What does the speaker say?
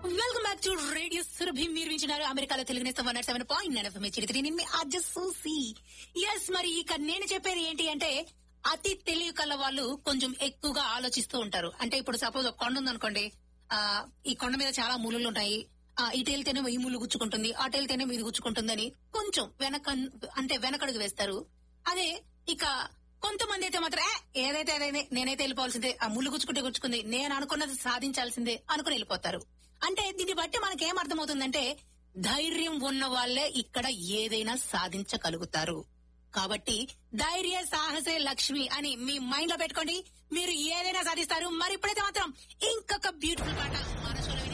welcome back to radio Surabhi మీరు వింటున్నారు అమెరికాలో తెలుగు నేస్తం one seven point nine FM చిరిత్రి నేను మీ అజ్జ సూసి ఎస్ మరి ఇక నేను చెప్పేది ఏంటి అంటే అతి తెలివి కల వాళ్ళు కొంచెం ఎక్కువగా ఆలోచిస్తూ ఉంటారు అంటే ఇప్పుడు సపోజ్ ఒక కొండ ఉందనుకోండి ఆ ఈ కొండ మీద చాలా ముళ్ళు ఉంటాయి ఆ ఇటు వెళ్తేనే ఈ ముళ్ళు గుచ్చుకుంటుంది అటు వెళ్తేనే ఇది గుచ్చుకుంటుందని కొంచెం వెనక అంటే వెనకడుగు వేస్తారు అదే ఇక కొంతమంది అయితే మాత్రం "ఏ, ఏదైతే అదైతే నేనైతే వెళ్ళిపోవాల్సిందే ఆ ముళ్ళు గుచ్చుకుంటే గుచ్చుకుంది నేను అనుకున్నది సాధించాల్సిందే అనుకుని వెళ్ళిపోతారు అంటే దీన్ని బట్టి మనకి ఏం అర్థమవుతుందంటే ధైర్యం ఉన్న వాళ్ళే ఇక్కడ ఏదైనా సాధించగలుగుతారు కాబట్టి ధైర్య సాహసే లక్ష్మి అని మీ మైండ్ లో పెట్టుకోండి మీరు ఏదైనా సాధిస్తారు మరి ఇప్పుడైతే మాత్రం ఇంకొక బ్యూటిఫుల్ పాట మన షోలో